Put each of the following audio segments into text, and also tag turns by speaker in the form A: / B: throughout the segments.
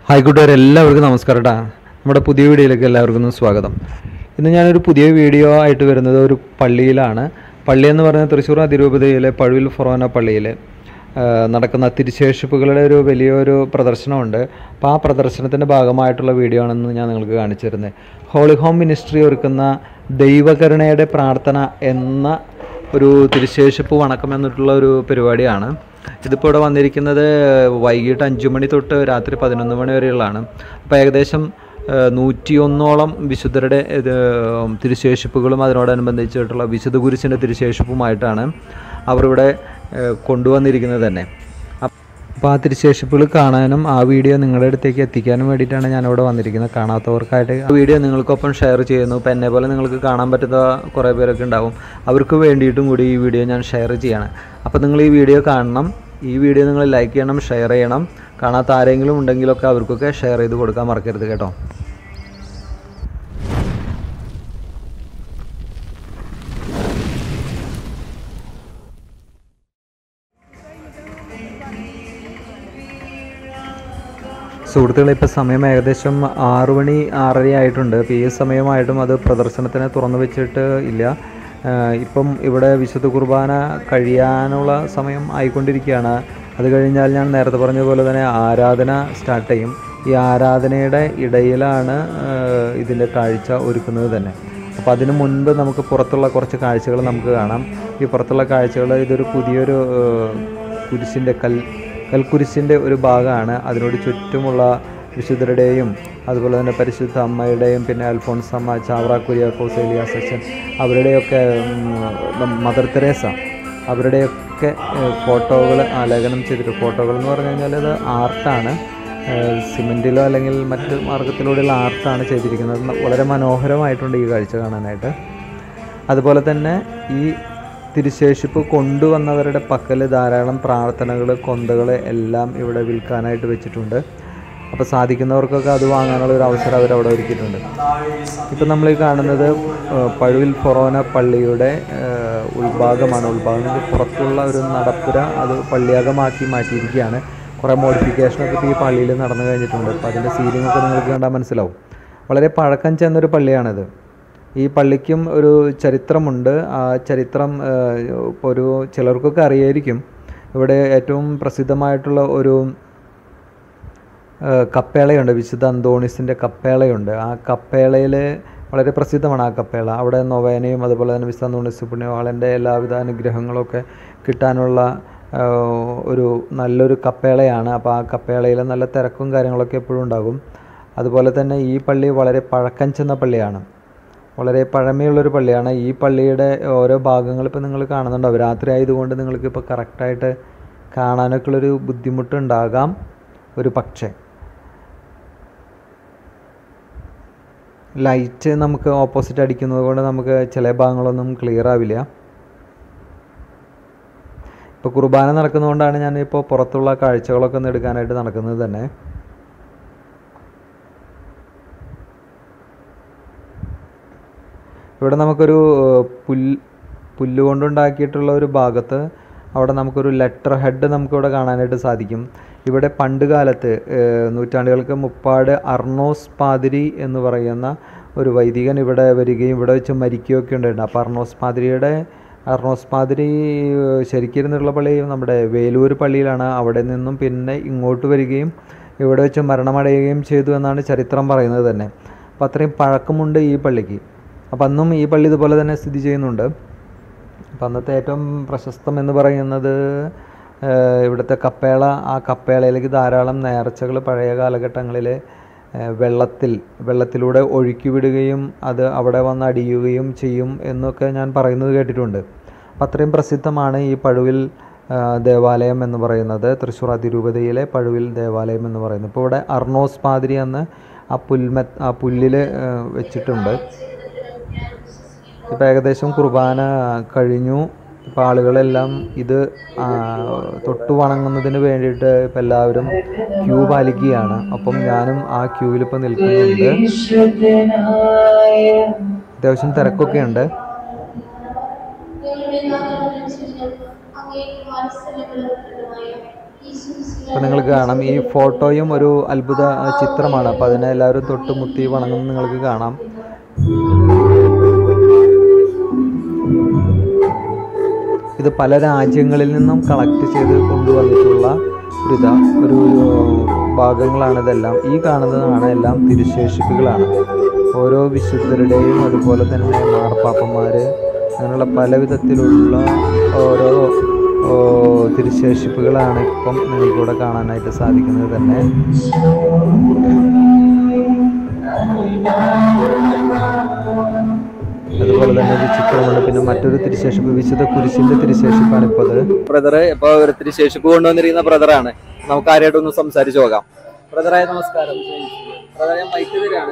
A: Hi കൂട്ടുകാർ എല്ലാവർക്കും നമസ്കാരം കേട്ടോ നമ്മുടെ പുതിയ വീഡിയോയിലേക്ക് എല്ലാവർക്കും സ്വാഗതം ഇന്ന് ഞാനൊരു പുതിയ വീഡിയോ ആയിട്ട് വരുന്നത് ഒരു പള്ളിയിലാണ് പള്ളി എന്ന് പറയുന്നത് തൃശ്ശൂർ അതിരൂപതയിലെ പഴുവിൽ ഫൊറോന പള്ളിയിൽ ആ, നടക്കുന്ന തിരുശേഷിപ്പുകളുടെ ഒരു വലിയൊരു പ്രദർശനമുണ്ട് അപ്പോൾ ആ പ്രദർശനത്തിൻ്റെ ഭാഗമായിട്ടുള്ള വീഡിയോ ആണെന്ന് ഞാൻ നിങ്ങൾക്ക് കാണിച്ചു തരുന്നത് ഹോളി ഹോം മിനിസ്ട്രി ഒരുക്കുന്ന ദൈവകരുണയുടെ പ്രാർത്ഥന എന്ന ഒരു തിരുശേഷിപ്പ് വണക്കം എന്നിട്ടുള്ള ഒരു പരിപാടിയാണ് ഇതിപ്പോൾ ഇവിടെ വന്നിരിക്കുന്നത് വൈകിട്ട് അഞ്ചു മണി തൊട്ട് രാത്രി പതിനൊന്ന് മണി വരെയുള്ളതാണ് അപ്പോൾ ഏകദേശം നൂറ്റിയൊന്നോളം വിശുദ്ധരുടെ ഇത് തിരുശേഷിപ്പുകളും അതിനോടനുബന്ധിച്ചിട്ടുള്ള വിശുദ്ധ കുരിശിൻ്റെ തിരുശേഷിപ്പുമായിട്ടാണ് അവർ ഇവിടെ ഏഹ്, കൊണ്ടുവന്നിരിക്കുന്നത് തന്നെ അപ്പോൾ ആ തിരുശേഷിപ്പുകൾ കാണാനും ആ വീഡിയോ നിങ്ങളുടെ അടുത്തേക്ക് എത്തിക്കാനും വേണ്ടിയിട്ടാണ് ഞാനിവിടെ വന്നിരിക്കുന്നത് കാണാത്തവർക്കായിട്ട് ആ വീഡിയോ നിങ്ങൾക്കൊപ്പം ഷെയർ ചെയ്യുന്നു ഇപ്പം എന്നെ പോലെ നിങ്ങൾക്ക് കാണാൻ പറ്റുന്ന കുറേ പേരൊക്കെ ഉണ്ടാവും അവർക്ക് വേണ്ടിയിട്ടും കൂടി ഈ വീഡിയോ ഞാൻ ഷെയർ ചെയ്യാണ് അപ്പോൾ നിങ്ങൾ ഈ വീഡിയോ കാണണം ഈ വീഡിയോ നിങ്ങൾ ലൈക്ക് ചെയ്യണം ഷെയർ ചെയ്യണം കാണാത്ത ആരെങ്കിലും ഉണ്ടെങ്കിലൊക്കെ അവർക്കൊക്കെ ഷെയർ ചെയ്ത് കൊടുക്കാൻ മറക്കരുത് കേട്ടോ സുഹൃത്തുക്കളെ ഇപ്പോൾ സമയം ഏകദേശം ആറു മണി ആറര ആയിട്ടുണ്ട് ഇപ്പോൾ ഈ സമയമായിട്ടും അത് പ്രദർശനത്തിന് തുറന്നു വെച്ചിട്ട് ഇല്ല ആഹ് ഇപ്പം ഇവിടെ വിശുദ്ധ കുർബാന കഴിയാനുള്ള സമയം ആയിക്കൊണ്ടിരിക്കുകയാണ് അത് കഴിഞ്ഞാൽ ഞാൻ നേരത്തെ പറഞ്ഞ പോലെ തന്നെ ആരാധന സ്റ്റാർട്ട് ചെയ്യും ഈ ആരാധനയുടെ ഇടയിലാണ് ആഹ് ഇതിൻ്റെ കാഴ്ച ഒരുക്കുന്നത് തന്നെ അപ്പോൾ അതിനു മുൻപ് നമുക്ക് പുറത്തുള്ള കുറച്ച് കാഴ്ചകൾ നമുക്ക് കാണാം ഈ പുറത്തുള്ള കാഴ്ചകൾ ഇതൊരു പുതിയൊരു ആഹ് കുരിശിൻ്റെ കൽ കൽക്കുരിശിൻ്റെ ഒരു ഭാഗമാണ് അതിനോട് ചുറ്റുമുള്ള വിശുദ്ധരുടെയും അതുപോലെ തന്നെ പരിശുദ്ധ അമ്മയുടെയും പിന്നെ അൽഫോൺസ് അമ്മ ചാവറ കുര്യാക്കോസ് എലിയാസ് അച്ഛൻ അവരുടെയൊക്കെ ഉം, മദർ തെരേസ അവരുടെയൊക്കെ ഫോട്ടോകൾ ആലേഖനം ചെയ്തിട്ട് ഫോട്ടോകൾ എന്ന് പറഞ്ഞു കഴിഞ്ഞാൽ അത് ആർട്ടാണ് സിമെൻറ്റിലോ അല്ലെങ്കിൽ മറ്റ് മാർഗത്തിലൂടെയുള്ള ആർട്ടാണ് ചെയ്തിരിക്കുന്നത് വളരെ മനോഹരമായിട്ടുണ്ട് ഈ കാഴ്ച കാണാനായിട്ട് അതുപോലെ തന്നെ ഈ തിരുശേഷിപ്പ് കൊണ്ടുവന്നവരുടെ പക്കൽ ധാരാളം പ്രാർത്ഥനകൾ കൊന്തകൾ എല്ലാം ഇവിടെ വിൽക്കാനായിട്ട് വെച്ചിട്ടുണ്ട് അപ്പോൾ സാധിക്കുന്നവർക്കൊക്കെ അത് വാങ്ങാനുള്ള ഒരു അവസരം അവരവിടെ ഒരുക്കിയിട്ടുണ്ട് ഇപ്പം നമ്മൾ ഈ കാണുന്നത് ഏഹ്, പഴുവിൽ ഫൊറോന പള്ളിയുടെ ഏഹ്, ഉൾഭാഗമാണ് ഉൾഭാഗം എന്ന് വെച്ചാൽ പുറത്തുള്ള ഒരു നടപ്പുര അത് പള്ളിയാകമാക്കി മാറ്റിയിരിക്കുകയാണ് കുറേ മോഡിഫിക്കേഷനൊക്കെ ഇപ്പോൾ ഈ പള്ളിയിൽ നടന്നു കഴിഞ്ഞിട്ടുണ്ട് അപ്പോൾ അതിൻ്റെ സീലിംഗ് ഒക്കെ നിങ്ങൾക്ക് കണ്ടാൽ മനസ്സിലാവും വളരെ പഴക്കം ചെന്നൊരു പള്ളിയാണിത് ഈ പള്ളിക്കും ഒരു ചരിത്രമുണ്ട് ആ ചരിത്രം ഏഹ്, ഇപ്പോൾ ഒരു ചിലർക്കൊക്കെ അറിയായിരിക്കും ഇവിടെ ഏറ്റവും പ്രസിദ്ധമായിട്ടുള്ള ഒരു ഏഹ്, കപ്പേളയുണ്ട് വിശുദ്ധ അന്തോണിസിൻ്റെ കപ്പേളയുണ്ട് ആ കപ്പേളയിൽ വളരെ പ്രസിദ്ധമാണ് ആ കപ്പേള അവിടെ നൊവേനയും അതുപോലെ തന്നെ വിശുദ്ധ അന്തോണിസ് പുണ്യവാളൻ്റെ എല്ലാവിധ അനുഗ്രഹങ്ങളൊക്കെ കിട്ടാനുള്ള ഏഹ്, ഒരു നല്ലൊരു കപ്പേളയാണ് അപ്പോൾ ആ കപ്പേളയിൽ നല്ല തിരക്കും കാര്യങ്ങളൊക്കെ എപ്പോഴും ഉണ്ടാകും അതുപോലെ തന്നെ ഈ പള്ളി വളരെ പഴക്കം ചെന്ന പള്ളിയാണ് വളരെ പഴമയുള്ളൊരു പള്ളിയാണ് ഈ പള്ളിയുടെ ഓരോ ഭാഗങ്ങൾ ഇപ്പോൾ നിങ്ങൾ കാണുന്നുണ്ടാവും രാത്രി ആയതുകൊണ്ട് നിങ്ങൾക്ക് ഇപ്പോൾ കറക്റ്റായിട്ട് കാണാനൊക്കെ ഉള്ളൊരു ബുദ്ധിമുട്ടുണ്ടാകാം ഒരു പക്ഷേ ലൈറ്റ് നമുക്ക് ഓപ്പോസിറ്റ് അടിക്കുന്നത് കൊണ്ട് നമുക്ക് ചില ഭാഗങ്ങളൊന്നും ക്ലിയർ ആവില്ല ഇപ്പോൾ കുർബാന നടക്കുന്നതുകൊണ്ടാണ് ഞാനിപ്പോൾ പുറത്തുള്ള കാഴ്ചകളൊക്കെ ഒന്ന് എടുക്കാനായിട്ട് നടക്കുന്നത് തന്നെ ഇവിടെ നമുക്കൊരു ഏഹ്, പുൽ പുല്ല് കൊണ്ടുണ്ടാക്കിയിട്ടുള്ള ഒരു ഭാഗത്ത് അവിടെ നമുക്കൊരു ലെറ്റർ ഹെഡ് നമുക്കിവിടെ കാണാനായിട്ട് സാധിക്കും ഇവിടെ പണ്ട് കാലത്ത് ഏഹ്, നൂറ്റാണ്ടുകൾക്ക് മുപ്പാട് അർണോസ് പാതിരി എന്ന് പറയുന്ന ഒരു വൈദികൻ ഇവിടെ വരികയും ഇവിടെ വെച്ച് മരിക്കുകയൊക്കെ ഉണ്ടായിട്ടുണ്ട് അപ്പോൾ അർണോസ് പാതിരിയുടെ അർണോസ് പാതിരി ഏഹ്, ശരിക്കിരുന്നുള്ള പള്ളി നമ്മുടെ വേലൂർ പള്ളിയിലാണ് അവിടെ നിന്നും പിന്നെ ഇങ്ങോട്ട് വരികയും ഇവിടെ വെച്ച് മരണമടയുകയും ചെയ്തു എന്നാണ് ചരിത്രം പറയുന്നത് തന്നെ അപ്പോൾ അത്രയും പഴക്കമുണ്ട് ഈ പള്ളിക്ക് അപ്പം അന്നും ഈ പള്ളി ഇതുപോലെ തന്നെ സ്ഥിതി ചെയ്യുന്നുണ്ട് അപ്പം അന്നത്തെ ഏറ്റവും പ്രശസ്തം എന്ന് പറയുന്നത് ഏഹ്, ഇവിടുത്തെ കപ്പേള ആ കപ്പേളയിലേക്ക് ധാരാളം നേർച്ചകൾ പഴയ കാലഘട്ടങ്ങളിൽ ഏഹ്, വെള്ളത്തിൽ വെള്ളത്തിലൂടെ ഒഴുക്കി വിടുകയും അത് അവിടെ വന്ന് അടിയുകയും ചെയ്യും എന്നൊക്കെ ഞാൻ പറയുന്നത് കേട്ടിട്ടുണ്ട് അപ്പം അത്രയും പ്രസിദ്ധമാണ് ഈ പഴുവിൽ ആ, ദേവാലയം എന്ന് പറയുന്നത് തൃശ്ശൂർ അതിരൂപതയിലെ പഴുവിൽ ദേവാലയം എന്ന് പറയുന്നത് ഇപ്പോൾ ഇവിടെ അർണോസ് പാതിരി എന്ന് ആ പുൽമെ ആ പുല്ലിൽ വെച്ചിട്ടുണ്ട് ഇപ്പോൾ ഏകദേശം കുർബാന കഴിഞ്ഞു ഇപ്പോൾ ആളുകളെല്ലാം ഇത് ആ, തൊട്ടു വണങ്ങുന്നതിന് വേണ്ടിയിട്ട് ഇപ്പോൾ എല്ലാവരും ക്യൂ പാലിക്കുകയാണ് അപ്പം ഞാനും ആ ക്യൂവിൽ ഇപ്പോൾ നിൽക്കുന്നുണ്ട് അത്യാവശ്യം തിരക്കൊക്കെ ഉണ്ട്
B: ഞങ്ങളുടെ നാമത്തിൽ അങ്ങേക്ക് മനസ്സിലുള്ള ഈശ്വര
A: അപ്പം നിങ്ങൾക്ക് കാണാം ഈ ഫോട്ടോയും ഒരു അത്ഭുത ആ, ചിത്രമാണ് അപ്പോൾ അതിനെ എല്ലാവരും തൊട്ടുമുത്തി വണങ്ങുന്നത് നിങ്ങൾക്ക് കാണാം ഇത് പല രാജ്യങ്ങളിൽ നിന്നും കളക്ട് ചെയ്ത് കൊണ്ടുവന്നിട്ടുള്ള ഒരു ഇതാ ഒരു ഒരു ഭാഗങ്ങളാണ് ഇതെല്ലാം ഈ കാണുന്നതാണ് എല്ലാം തിരുശേഷിപ്പുകളാണ് ഓരോ വിശുദ്ധരുടെയും അതുപോലെ തന്നെ മാർപ്പാപ്പന്മാർ അങ്ങനെയുള്ള പല വിധത്തിലുള്ള ഓരോ ഓ, തിരുശേഷിപ്പുകളാണ് ഇപ്പം നിങ്ങൾക്കിവിടെ കാണാനായിട്ട് സാധിക്കുന്നത് തന്നെ അതുപോലെ തന്നെ ഒരു ചിത്രമുണ്ട് പിന്നെ മറ്റൊരു തിരുശേഷിപ്പ് വിശുദ്ധ കുരിശിന്റെ തിരുശേഷിപ്പാണ് ഇപ്പോൾ അത്
B: ബ്രദർ ഇപ്പൊ ഒരു തിരുശേഷിപ്പ് കൊണ്ടുവന്നിരിക്കുന്ന ബ്രദറാണ് നമുക്ക് ആരായിട്ടൊന്ന് സംസാരിച്ചു പോകാം ബ്രദറായ നമസ്കാരം ബ്രദർ ഞാൻ മൈക്ക് തരാണ്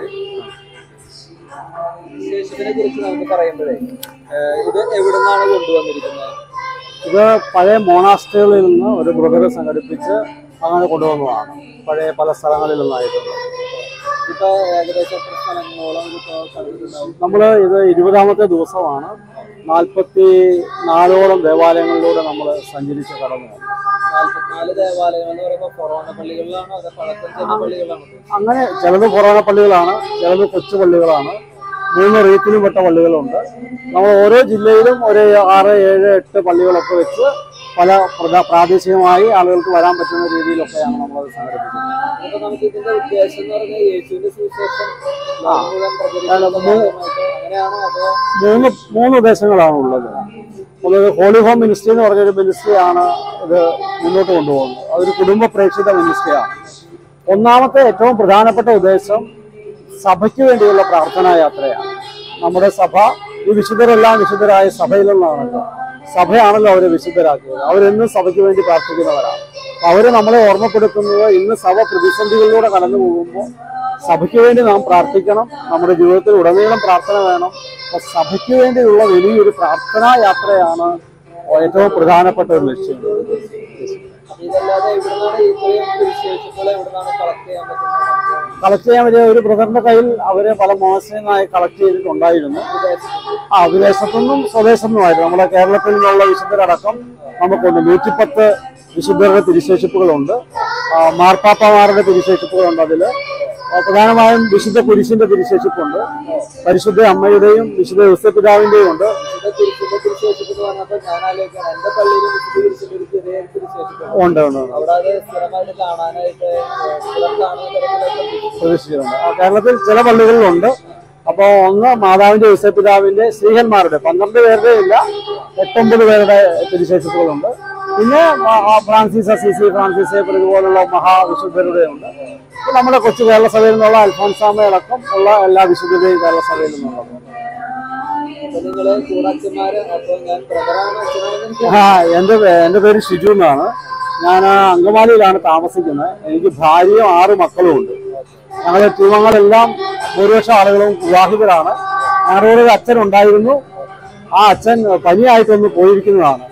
B: തിരുശേഷിപ്പിനെ കുറിച്ച് നമുക്ക് പറയുമ്പോഴേ ഏഹ്, ഇത് എവിടെ നിന്നാണ് കൊണ്ടുവന്നിരിക്കുന്നത്
C: ഇത് പഴയ മോണാസ്ട്രികളിൽ നിന്ന് ഒരു ബ്രദർ സംഘടിപ്പിച്ച് അങ്ങനെ കൊണ്ടുവന്നതാണ് പഴയ പല സ്ഥലങ്ങളിൽ നിന്നായിട്ടുണ്ട്
B: ഇപ്പൊ ഏകദേശം എത്ര സ്ഥലങ്ങളോളം ഇതിപ്പോ കണ്ടിട്ടുണ്ടാവും
C: നമ്മൾ ഇത് ഇരുപതാമത്തെ ദിവസമാണ് നാൽപ്പത്തി നാലോളം ദേവാലയങ്ങളിലൂടെ നമ്മൾ സഞ്ചരിച്ച് കടന്നു വന്നു.
B: നാല്പത്തിനാല് ദേവാലയം എന്ന് പറയുമ്പോൾ കൊറോണ പള്ളികളിലാണോ അതോ പഴക്കം ചെന്ന പള്ളികളിലാണോ
C: അങ്ങനെ ചിലത് കൊറോണ പള്ളികളാണ് ചിലത് കൊച്ചു പള്ളികളാണ് മൂന്ന് റീത്തിലും പെട്ട പള്ളികളുണ്ട് നമ്മൾ ഓരോ ജില്ലയിലും ഒരു ആറ് ഏഴ് എട്ട് പള്ളികളൊക്കെ വെച്ച് പല പ്രധാ- പ്രാദേശികമായി ആളുകൾക്ക് വരാൻ പറ്റുന്ന രീതിയിലൊക്കെയാണ് നമ്മളത് സംഘടിപ്പിക്കുന്നത്
B: അപ്പൊ നമുക്ക് ഇതിന്റെ ഉദ്ദേശം എന്ന് പറഞ്ഞാൽ യേശുവിന്റെ സുവിശേഷം ലോകം മുഴുവൻ
C: അല്ല,
B: പ്രചരിപ്പിക്കുന്ന
C: മൂ-
B: ഭാഗമായിട്ട് അങ്ങനെയാണോ അതോ
C: മൂന്ന് മൂന്ന് ഉദ്ദേശങ്ങളാണ് ഉള്ളത് ഒന്ന് ഹോളി ഹോം മിനിസ്ട്രി എന്ന് പറഞ്ഞൊരു മിനിസ്ട്രിയാണ് ഇത് മുന്നോട്ട് കൊണ്ടുപോകുന്നത് അതൊരു കുടുംബ പ്രേക്ഷിത മിനിസ്ട്രിയാണ് ഒന്നാമത്തെ ഏറ്റവും പ്രധാനപ്പെട്ട ഉദ്ദേശം സഭയ്ക്ക് വേണ്ടിയുള്ള പ്രാർത്ഥനാ യാത്രയാണ് നമ്മുടെ സഭ ഈ വിശുദ്ധരെല്ലാം വിശുദ്ധരായ സഭയിൽ നിന്നാണല്ലോ സഭയാണല്ലോ അവരെ വിശുദ്ധരാക്കിയത് അവരെന്നും സഭയ്ക്ക് വേണ്ടി പ്രാർത്ഥിക്കുന്നവരാണ് അപ്പൊ അവര് നമ്മളെ ഓർമ്മപ്പെടുത്തുന്നത് ഇന്ന് സഭ പ്രതിസന്ധികളിലൂടെ കടന്നു പോകുമ്പോൾ സഭയ്ക്ക് വേണ്ടി നാം പ്രാർത്ഥിക്കണം നമ്മുടെ ജീവിതത്തിൽ ഉടനീളം പ്രാർത്ഥന വേണം അപ്പൊ സഭയ്ക്ക് വേണ്ടിയുള്ള വലിയൊരു പ്രാർത്ഥനാ യാത്രയാണ് ഏറ്റവും പ്രധാനപ്പെട്ട ഒരു ലക്ഷ്യം
B: അപ്പൊ ഇതല്ലാതെ എവിടുന്നാണ് ഇത്രയും വിശേഷങ്ങൾ എവിടുന്നാണ് കളക്ട് ചെയ്യാൻ പറ്റുന്നത് നമുക്ക്
C: കളക്ട് ചെയ്യാൻ പറ്റിയ ഒരു ബ്രദറിന്റെ കയ്യിൽ അവരെ പല മോശമായി കളക്ട് ചെയ്തിട്ടുണ്ടായിരുന്നു ആ വിദേശത്തുനിന്നും സ്വദേശത്തുനിന്നുമായിട്ട് നമ്മുടെ കേരളത്തിൽ നിന്നുള്ള വിശുദ്ധരടക്കം നമുക്കുണ്ട് നൂറ്റിപ്പത്ത് വിശുദ്ധരുടെ തിരുശേഷിപ്പുകളുണ്ട് ആ, മാർപ്പാപ്പമാരുടെ തിരുശേഷിപ്പുകളുണ്ട് അതില് ആ, പ്രധാനമായും വിശുദ്ധ കുരിശിന്റെ തിരുശേഷിപ്പുണ്ട് പരിശുദ്ധ അമ്മയുടെയും വിശുദ്ധ യുസപിതാവിന്റെയും ഉണ്ട്
B: വിശുദ്ധ തിരുച്ചിന്റെ തിരുശേഷിപ്പ് എന്ന് പറഞ്ഞപ്പോൾ ഞാൻ ആലോചിക്കണം എന്റെ പള്ളിയിൽ വിശുദ്ധ തിരുച്ചിന്റെ ഒരു ചെറിയ തിരുശേഷിപ്പ്
C: ഉണ്ട് ഉണ്ട് ഉണ്ട്.
B: അവിടെ അത് സ്ഥിരമായിട്ട് കാണാനായിട്ട് ഏഹ്, സ്ഥിരം കാണുന്ന തരത്തിലൊക്കെ
C: പ്രതീക്ഷിച്ചിട്ടുണ്ട് ആ, കേരളത്തിൽ ചില പള്ളികളിലുണ്ട് അപ്പോൾ ഒന്ന് മാതാവിന്റെ യുസപിതാവിന്റെ ശ്രീഹന്മാരുടെ പന്ത്രണ്ട് പേരുടെ ഇല്ല എട്ടൊമ്പത് പേരുടെ തിരുശേഷിപ്പുകളുണ്ട് പിന്നെ ആ, ആ ഫ്രാൻസിസ് അസീസി ഫ്രാൻസിസ് ഏപ്പർ ഇതുപോലുള്ള മഹാവിശുദ്ധരുടെ ഉണ്ട് ഇപ്പൊ നമ്മുടെ കൊച്ചു കേരള സഭയിൽ നിന്നുള്ള അൽഫോൻസാമയടക്കം ഉള്ള എല്ലാ വിശുദ്ധരെയും കേരള സഭയിൽ നിന്നുള്ളത്
B: അപ്പൊ നിങ്ങള് കൂടച്ചന്മാര് അപ്പൊ ഞാൻ ബ്രദറാണ് അച്ഛനാണെന്ന് എനിക്ക്
C: ആ എൻ്റെ പേ- എൻ്റെ പേര് ഷിജു എന്നാണ് ഞാൻ അങ്കമാലിയിലാണ് താമസിക്കുന്നത് എനിക്ക് ഭാര്യയും ആറ് മക്കളും ഉണ്ട് ഞങ്ങളുടെ ടീമങ്ങളെല്ലാം ഭൂരിപക്ഷം ആളുകളും വിവാഹിതരാണ് ഞങ്ങളുടെ ഒരു അച്ഛൻ ഉണ്ടായിരുന്നു ആ അച്ഛൻ പനിയായിട്ടൊന്ന് പോയിരിക്കുന്നതാണ്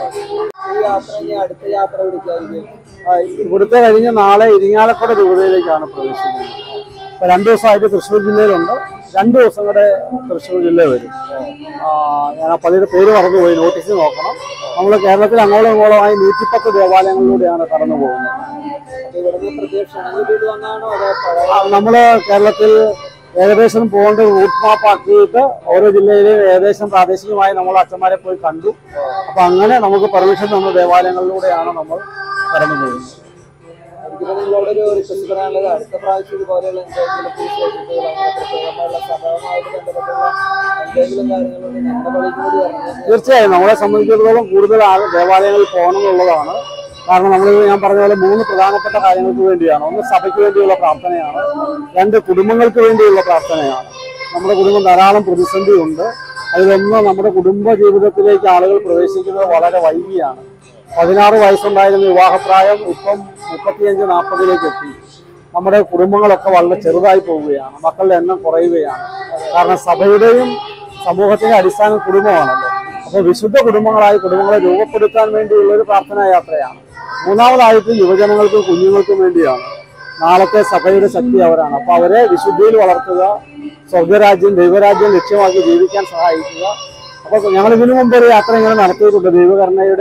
B: ഈ യാത്ര ഇനി അടുത്ത യാത്ര പിടിക്കായിരിക്കും
C: ആ, ഇവിടുത്തെ കഴിഞ്ഞ് നാളെ ഇരിങ്ങാലക്കുട രൂപതയിലേക്കാണ് പ്രവേശിക്കുന്നത് ഇപ്പൊ രണ്ടു ദിവസമായിട്ട് തൃശ്ശൂർ ജില്ലയിലുണ്ട് രണ്ടു ദിവസം കൂടെ തൃശ്ശൂർ ജില്ല വരും ആ, ഞാൻ ആ പള്ളിയുടെ പേര് മറന്നുപോയി നോട്ടീസ് നോക്കണം നമ്മൾ കേരളത്തിൽ അങ്ങോളം ഇങ്ങോളമായി നൂറ്റിപ്പത്ത് ദേവാലയങ്ങളിലൂടെയാണ് കടന്നു പോകുന്നത്
B: അപ്പൊ ഇവിടുന്ന് പ്രത്യക്ഷണം കിട്ടിയിട്ട് വന്നാണോ അതോ പഴയ
C: ആ, നമ്മള് കേരളത്തിൽ ഏകദേശം പോകേണ്ട റൂട്ട് മാപ്പ് ആക്കിയിട്ട് ഓരോ ജില്ലയിലെയും ഏകദേശം പ്രാദേശികമായി നമ്മൾ അച്ഛന്മാരെ പോയി കണ്ടു അപ്പൊ അങ്ങനെ നമുക്ക് പെർമിഷൻ തന്ന ദേവാലയങ്ങളിലൂടെയാണ് നമ്മൾ കടന്നു പോകുന്നത്
B: എനിക്കിപ്പോ നിങ്ങളോട് ഒരു റിക്വസ്റ്റ് പറയാനുള്ളത് അടുത്ത പ്രാവശ്യം ഇതുപോലെയുള്ള എന്തെങ്കിലും വിശേഷങ്ങൾ അങ്ങനെ പ്രത്യേകമായുള്ള സഭവുമായിട്ട് ബന്ധപ്പെട്ടുള്ള എന്തെങ്കിലും കാര്യങ്ങളുണ്ട് ഞങ്ങളുടെ പള്ളിക്ക് കൂടി വരണം
C: തീർച്ചയായും നമ്മളെ സംബന്ധിച്ചിടത്തോളം കൂടുതൽ ആൾ ദേവാലയങ്ങളിൽ പോകണം എന്നുള്ളതാണ് കാരണം നമ്മൾ ഞാൻ പറഞ്ഞ പോലെ മൂന്ന് പ്രധാനപ്പെട്ട കാര്യങ്ങൾക്ക് വേണ്ടിയാണ് ഒന്ന് സഭയ്ക്ക് വേണ്ടിയുള്ള പ്രാർത്ഥനയാണ് രണ്ട് കുടുംബങ്ങൾക്ക് വേണ്ടിയുള്ള പ്രാർത്ഥനയാണ് നമ്മുടെ കുടുംബം ധാരാളം പ്രതിസന്ധിയുണ്ട് അതിലൊന്ന് നമ്മുടെ കുടുംബ ജീവിതത്തിലേക്ക് ആളുകൾ പ്രവേശിക്കുന്നത് വളരെ വൈകിയാണ് പതിനാറ് വയസ്സുണ്ടായിരുന്ന വിവാഹപ്രായം ഇപ്പം മുപ്പത്തിയഞ്ച് നാൽപ്പതിലേക്ക് എത്തി നമ്മുടെ കുടുംബങ്ങളൊക്കെ വളരെ ചെറുതായി പോവുകയാണ് മക്കളുടെ എണ്ണം കുറയുകയാണ് കാരണം സഭയുടെയും സമൂഹത്തിന്റെ അടിസ്ഥാന കുടുംബമാണല്ലോ അപ്പോൾ വിശുദ്ധ കുടുംബങ്ങളായി കുടുംബങ്ങളെ രൂപപ്പെടുത്താൻ വേണ്ടിയുള്ള ഒരു പ്രാർത്ഥനാ യാത്രയാണ് മൂന്നാമതായിട്ട് യുവജനങ്ങൾക്കും കുഞ്ഞുങ്ങൾക്കും വേണ്ടിയാണ് നാളത്തെ സഭയുടെ ശക്തി അവരാണ് അപ്പൊ അവരെ വിശുദ്ധിയിൽ വളർത്തുക സ്വർഗരാജ്യം ദൈവരാജ്യം ലക്ഷ്യമാക്കി ജീവിക്കാൻ സഹായിക്കുക അപ്പൊ ഞങ്ങൾ ഇതിനു മുമ്പ് ഒരു യാത്ര ഇങ്ങനെ നടത്തിയിട്ടുണ്ട് ദൈവകരുണയുടെ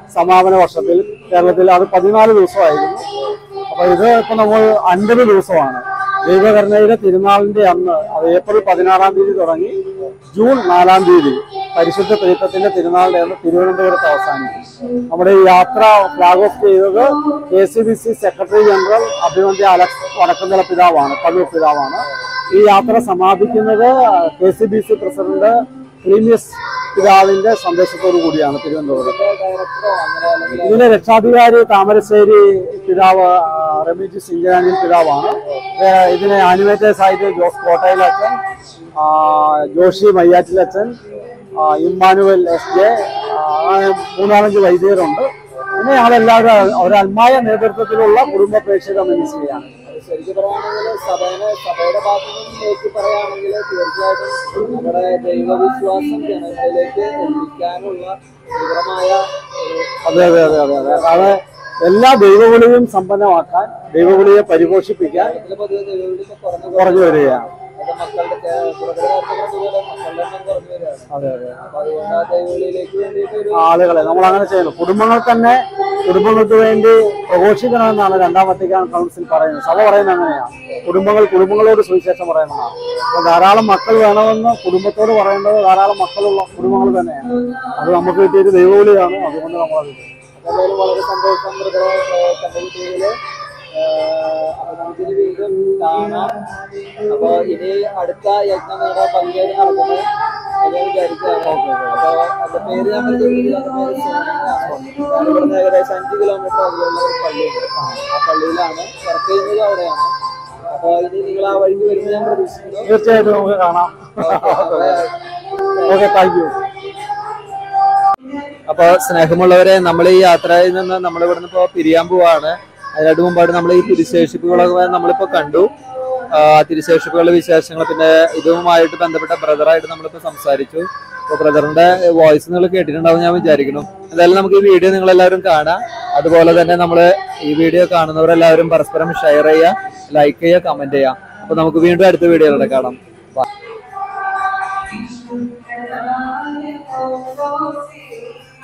C: സമാപന വർഷത്തിൽ കേരളത്തിൽ അത് പതിനാല് ദിവസമായിരുന്നു അപ്പൊ ഇത് ഇപ്പൊ നമ്മൾ അൻപത് ദിവസമാണ് ദൈവകരുണയുടെ തിരുനാളിന്റെ അന്ന് അത് ഏപ്രിൽ പതിനാറാം തീയതി തുടങ്ങി ജൂൺ നാലാം തീയതി പരിശുദ്ധ തീർത്ഥത്തിന്റെ തിരുനാളിന്റെ അന്ന് തിരുവനന്തപുരത്ത് അവസാനിക്കും നമ്മുടെ ഈ യാത്ര ഫ്ലാഗ് ഓഫ് ചെയ്തത് K C B C secretary general അഭിമന്യ അലക്സ് വടക്കുന്നില പിതാവാണ് കണ്ണൂർ പിതാവാണ് ഈ യാത്ര സമാപിക്കുന്നത് K C B C president Cleemis പിതാവിന്റെ സന്ദേശത്തോടു കൂടിയാണ് തിരുവനന്തപുരത്ത്
B: ഡയറക്ടറോ അങ്ങനെ അല്ലെങ്കിൽ
C: ഇതിന്റെ രക്ഷാധികാരി താമരശ്ശേരി പിതാവ് ആ, റമീജ് സിംഗരാനിൽ പിതാവാണ് ഏ, ഇതിനെ ആനിമേറ്റേഴ്സ് ആയിട്ട് ജോസ് കോട്ടയിലച്ഛൻ ആ, ജോഷി മയ്യാറ്റിലച്ഛൻ ആ, ഇമ്മാനുവൽ എസ് ജെ ആ, അങ്ങനെ മൂന്നാലഞ്ച് വൈദികരുണ്ട് പിന്നെ ഞങ്ങളെല്ലാവരും ഒരു അൽമായ നേതൃത്വത്തിലുള്ള കുടുംബ പ്രേക്ഷിത മിനിസ്ട്രിയാണ്
B: ശരിക്കും പറയുകയാണെങ്കിൽ സഭേനെ സഭയുടെ ഭാഗത്തു നിന്ന് നോക്കി പറയുകയാണെങ്കിൽ തീർച്ചയായിട്ടും നമ്മുടെ ദൈവവിശ്വാസം ജനങ്ങളിലേക്ക് എത്തിക്കാനുള്ള തീവ്രമായ ഒരു
C: അതെ അതെ അതെ അതെ അതെ അത് എല്ലാ ദൈവവിളിയും സമ്പന്നമാക്കാൻ ദൈവവിളിയെ പരിപോഷിപ്പിക്കാൻ
B: ഇതിൽ പൊതുവെ ദൈവവിളി ഇപ്പൊ കുറഞ്ഞു
C: കുറഞ്ഞു വരികയാണ്
B: അത് മക്കളുടെ ചെ- പുറകെ നടത്തുന്നതുപോലെ മക്കളുടെ എണ്ണം കുറഞ്ഞു വരികയാണ്
C: അതെ അതെ
B: അപ്പൊ അതുകൊണ്ട് ആ ദൈവവിളിയിലേക്ക് വേണ്ടിയിട്ട് ഒരു
C: ആളുകളെ നമ്മൾ അങ്ങനെ ചെയ്യുന്നു കുടുംബങ്ങൾ തന്നെ കുടുംബങ്ങൾക്ക് വേണ്ടി പ്രഘോഷിക്കണമെന്നാണ് രണ്ടാം വത്തിക്കാൻ കൗൺസിൽ പറയുന്നത് സഭ പറയുന്നത് അങ്ങനെയാണ് കുടുംബങ്ങൾ കുടുംബങ്ങളോട് സുവിശേഷം പറയുന്നതാണ് അപ്പൊ ധാരാളം മക്കൾ വേണമെന്ന് കുടുംബത്തോട് പറയേണ്ടത് ധാരാളം മക്കളുള്ള കുടുംബങ്ങൾ തന്നെയാണ് അത് നമുക്ക് കിട്ടിയൊരു ദൈവവിളിയാണ് അതുകൊണ്ട് നമ്മളത് ചെയ്യും.
B: എന്തായാലും വളരെ സന്തോഷം മൃഗങ്ങളെ കണ്ടുകിട്ടിയതില് അപ്പൊ നമുക്കിനി വീണ്ടും കാണാം അപ്പൊ ഇനി അടുത്ത യജ്ഞം നേടാൻ പങ്കേട് നടക്കുന്നത് ഞാൻ വിചാരിക്കുകയാണ് അപ്പൊ അതിന്റെ പേര് ഞാൻ പറഞ്ഞിട്ടുണ്ടെങ്കിൽ അതിന്റെ പേര് സോണിയാണ് ഞാൻ ഇവിടുന്ന് ഏകദേശം അഞ്ച് കിലോമീറ്റർ അകലെയുള്ള ഒരു പള്ളിയുണ്ട് ആ പള്ളിയിലാണ് വർക്ക് ചെയ്യുന്നത് അവിടെയാണ് അപ്പൊ ഇനി നിങ്ങൾ ആ വഴിക്ക് വരുന്നത് ഞാൻ പ്രതീക്ഷിക്കുന്നു
C: തീർച്ചയായിട്ടും നമുക്ക് കാണാം ഓക്കെ താങ്ക് യു
B: അപ്പൊ സ്നേഹമുള്ളവരെ നമ്മൾ ഈ യാത്രയിൽ നിന്ന് നമ്മൾ ഇവിടുന്ന് ഇപ്പോ പിരിയാൻ പോവാണ് അതിനായിട്ട് മുമ്പായിട്ട് നമ്മൾ ഈ തിരുശേഷിപ്പുകളൊക്കെ നമ്മളിപ്പോ കണ്ടു ആ തിരുശേഷിപ്പുകളുടെ വിശേഷങ്ങൾ പിന്നെ ഇതുമായിട്ട് ബന്ധപ്പെട്ട ബ്രദറായിട്ട് നമ്മളിപ്പോ സംസാരിച്ചു അപ്പൊ ബ്രദറിന്റെ വോയിസ് നിങ്ങൾ കേട്ടിട്ടുണ്ടാവും ഞാൻ വിചാരിക്കുന്നു എന്തായാലും നമുക്ക് ഈ വീഡിയോ നിങ്ങൾ എല്ലാവരും കാണാം അതുപോലെ തന്നെ നമ്മൾ ഈ വീഡിയോ കാണുന്നവരെല്ലാവരും പരസ്പരം ഷെയർ ചെയ്യുക ലൈക്ക് ചെയ്യുക കമന്റ് ചെയ്യുക അപ്പൊ നമുക്ക് വീണ്ടും അടുത്ത വീഡിയോയിലൂടെ കാണാം Bye.